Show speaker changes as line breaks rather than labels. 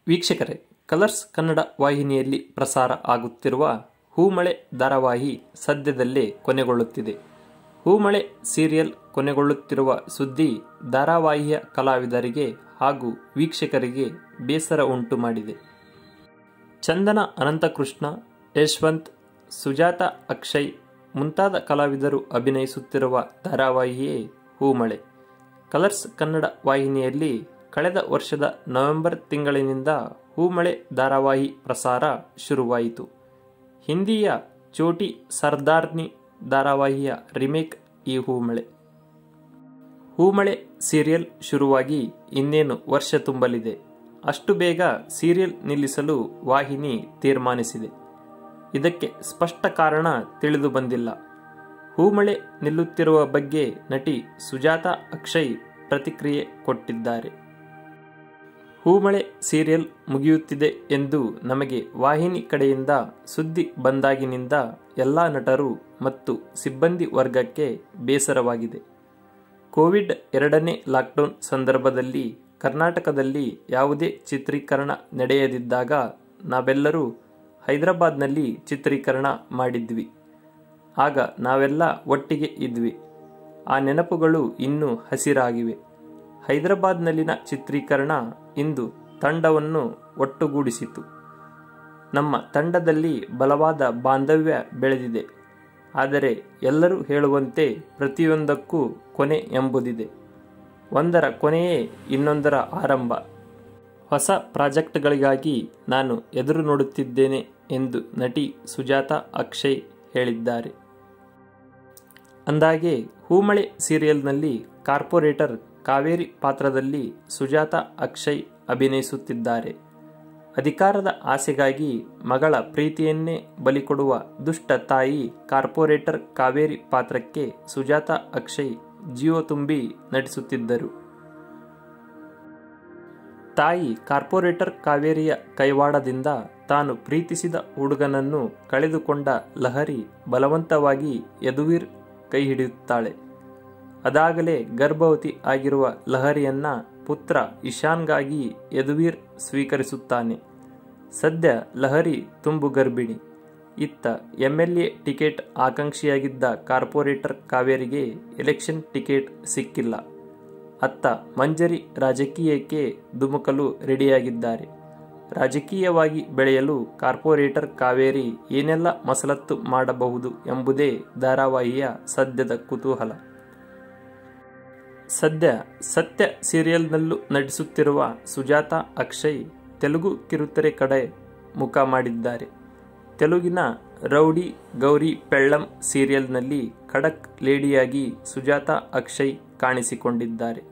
ವೀಕ್ಷಕರೇ ಕಲರ್ಸ್ ಕನ್ನಡ ವಾಹಿನಿಯಲ್ಲಿ ಪ್ರಸಾರ ಆಗುತ್ತಿರುವ ಹೂಮಳೆ ಧಾರಾವಾಹಿ ಸದ್ಯದಲ್ಲೇ ಕೊನೆಗೊಳ್ಳುತ್ತಿದೆ ಹೂಮಳೆ ಸೀರಿಯಲ್ ಕೊನೆಗೊಳ್ಳುತ್ತಿರುವ ಸುದ್ದಿ ಧಾರಾವಾಹಿಯ ಕಲಾವಿದರಿಗೆ ಹಾಗೂ ವೀಕ್ಷಕರಿಗೆ ಬೇಸರ ಉಂಟು ಮಾಡಿದೆ ಚಂದನ ಅನಂತಕೃಷ್ಣ ಯಶವಂತ್ ಸುಜಾತ ಅಕ್ಷಯ್ ಮುಂತಾದ ಕಲಾವಿದರು ಅಭಿನಯಿಸುತ್ತಿರುವ ಧಾರಾವಾಹಿಯೇ ಹೂಮಳೆ ಕಲರ್ಸ್ ಕನ್ನಡ ವಾಹಿನಿಯಲ್ಲಿ ಕಳೆದ ವರ್ಷದ ನವೆಂಬರ್ ತಿಂಗಳಿನಿಂದ ಹೂಮಳೆ ಧಾರಾವಾಹಿ ಪ್ರಸಾರ ಶುರುವಾಯಿತು ಹಿಂದಿಯ ಚೋಟಿ ಸರ್ದಾರ್ನಿ ಧಾರಾವಾಹಿಯ ರಿಮೇಕ್ ಈ ಹೂಮಳೆ ಹೂಮಳೆ ಸೀರಿಯಲ್ ಶುರುವಾಗಿ ಇನ್ನೇನು ವರ್ಷ ತುಂಬಲಿದೆ ಅಷ್ಟು ಬೇಗ ಸೀರಿಯಲ್ ನಿಲ್ಲಿಸಲು ವಾಹಿನಿ ತೀರ್ಮಾನಿಸಿದೆ ಇದಕ್ಕೆ ಸ್ಪಷ್ಟ ಕಾರಣ ತಿಳಿದು ಬಂದಿಲ್ಲ ಹೂಮಳೆ ನಿಲ್ಲುತ್ತಿರುವ ಬಗ್ಗೆ ನಟಿ ಸುಜಾತ ಅಕ್ಷಯ್ ಪ್ರತಿಕ್ರಿಯೆ ಕೊಟ್ಟಿದ್ದಾರೆ ಹೂಮಳೆ ಸೀರಿಯಲ್ ಮುಗಿಯುತ್ತಿದೆ ಎಂದು ನಮಗೆ ವಾಹಿನಿ ಕಡೆಯಿಂದ ಸುದ್ದಿ ಬಂದಾಗಿನಿಂದ ಎಲ್ಲ ನಟರು ಮತ್ತು ಸಿಬ್ಬಂದಿ ವರ್ಗಕ್ಕೆ ಬೇಸರವಾಗಿದೆ ಕೋವಿಡ್ ಎರಡನೇ ಲಾಕ್ಡೌನ್ ಸಂದರ್ಭದಲ್ಲಿ ಕರ್ನಾಟಕದಲ್ಲಿ ಯಾವುದೇ ಚಿತ್ರೀಕರಣ ನಡೆಯದಿದ್ದಾಗ ನಾವೆಲ್ಲರೂ ಹೈದರಾಬಾದ್ನಲ್ಲಿ ಚಿತ್ರೀಕರಣ ಮಾಡಿದ್ವಿ ಆಗ ನಾವೆಲ್ಲ ಒಟ್ಟಿಗೆ ಇದ್ವಿ ಆ ನೆನಪುಗಳು ಇನ್ನೂ ಹಸಿರಾಗಿವೆ ಹೈದರಾಬಾದ್ನಲ್ಲಿನ ಚಿತ್ರೀಕರಣ ಇಂದು ತಂಡವನ್ನು ಒಟ್ಟುಗೂಡಿಸಿತು ನಮ್ಮ ತಂಡದಲ್ಲಿ ಬಲವಾದ ಬಾಂಧವ್ಯ ಬೆಳೆದಿದೆ ಆದರೆ ಎಲ್ಲರೂ ಹೇಳುವಂತೆ ಪ್ರತಿಯೊಂದಕ್ಕೂ ಕೊನೆ ಎಂಬುದಿದೆ ಒಂದರ ಕೊನೆಯೇ ಇನ್ನೊಂದರ ಆರಂಭ ಹೊಸ ಪ್ರಾಜೆಕ್ಟ್ಗಳಿಗಾಗಿ ನಾನು ಎದುರು ನೋಡುತ್ತಿದ್ದೇನೆ ಎಂದು ನಟಿ ಸುಜಾತ ಅಕ್ಷಯ್ ಹೇಳಿದ್ದಾರೆ ಅಂದಾಗೆ ಹೂಮಳೆ ಸೀರಿಯಲ್ನಲ್ಲಿ ಕಾರ್ಪೊರೇಟರ್ ಕಾವೇರಿ ಪಾತ್ರದಲ್ಲಿ ಸುಜಾತ ಅಕ್ಷಯ್ ಅಭಿನಯಿಸುತ್ತಿದ್ದಾರೆ ಅಧಿಕಾರದ ಆಸೆಗಾಗಿ ಮಗಳ ಪ್ರೀತಿಯನ್ನೇ ಬಲಿಕೊಡುವ ದುಷ್ಟ ತಾಯಿ ಕಾರ್ಪೊರೇಟರ್ ಕಾವೇರಿ ಪಾತ್ರಕ್ಕೆ ಸುಜಾತ ಅಕ್ಷಯ್ ಜೀವ ತುಂಬಿ ನಟಿಸುತ್ತಿದ್ದರು ತಾಯಿ ಕಾರ್ಪೊರೇಟರ್ ಕಾವೇರಿಯ ಕೈವಾಡದಿಂದ ತಾನು ಪ್ರೀತಿಸಿದ ಹುಡುಗನನ್ನು ಕಳೆದುಕೊಂಡ ಲಹರಿ ಬಲವಂತವಾಗಿ ಯದುವೀರ್ ಕೈ ಹಿಡಿಯುತ್ತಾಳೆ ಅದಾಗಲೇ ಗರ್ಭವತಿ ಆಗಿರುವ ಲಹರಿಯನ್ನ ಪುತ್ರ ಇಶಾನ್ಗಾಗಿ ಯದುವೀರ್ ಸ್ವೀಕರಿಸುತ್ತಾನೆ ಸದ್ಯ ಲಹರಿ ತುಂಬು ಗರ್ಭಿಣಿ ಇತ್ತ ಎಂಎಲ್ಎ ಟಿಕೆಟ್ ಆಕಾಂಕ್ಷಿಯಾಗಿದ್ದ ಕಾರ್ಪೊರೇಟರ್ ಕಾವೇರಿಗೆ ಎಲೆಕ್ಷನ್ ಟಿಕೆಟ್ ಸಿಕ್ಕಿಲ್ಲ ಅತ್ತ ಮಂಜರಿ ರಾಜಕೀಯಕ್ಕೆ ಧುಮುಕಲು ರೆಡಿಯಾಗಿದ್ದಾರೆ ರಾಜಕೀಯವಾಗಿ ಬೆಳೆಯಲು ಕಾರ್ಪೊರೇಟರ್ ಕಾವೇರಿ ಏನೆಲ್ಲ ಮಸಲತ್ತು ಮಾಡಬಹುದು ಎಂಬುದೇ ಧಾರಾವಾಹಿಯ ಸದ್ಯದ ಕುತೂಹಲ ಸದ್ಯ ಸತ್ಯ ಸೀರಿಯಲ್ನಲ್ಲೂ ನಟಿಸುತ್ತಿರುವ ಸುಜಾತ ಅಕ್ಷಯ್ ತೆಲುಗು ಕಿರುತೆರೆ ಕಡೆ ಮುಖ ಮಾಡಿದ್ದಾರೆ ತೆಲುಗಿನ ರೌಡಿ ಗೌರಿ ಪೆಳ್ಳಂ ಸೀರಿಯಲ್ನಲ್ಲಿ ಖಡಕ್ ಲೇಡಿಯಾಗಿ ಸುಜಾತ ಅಕ್ಷಯ್ ಕಾಣಿಸಿಕೊಂಡಿದ್ದಾರೆ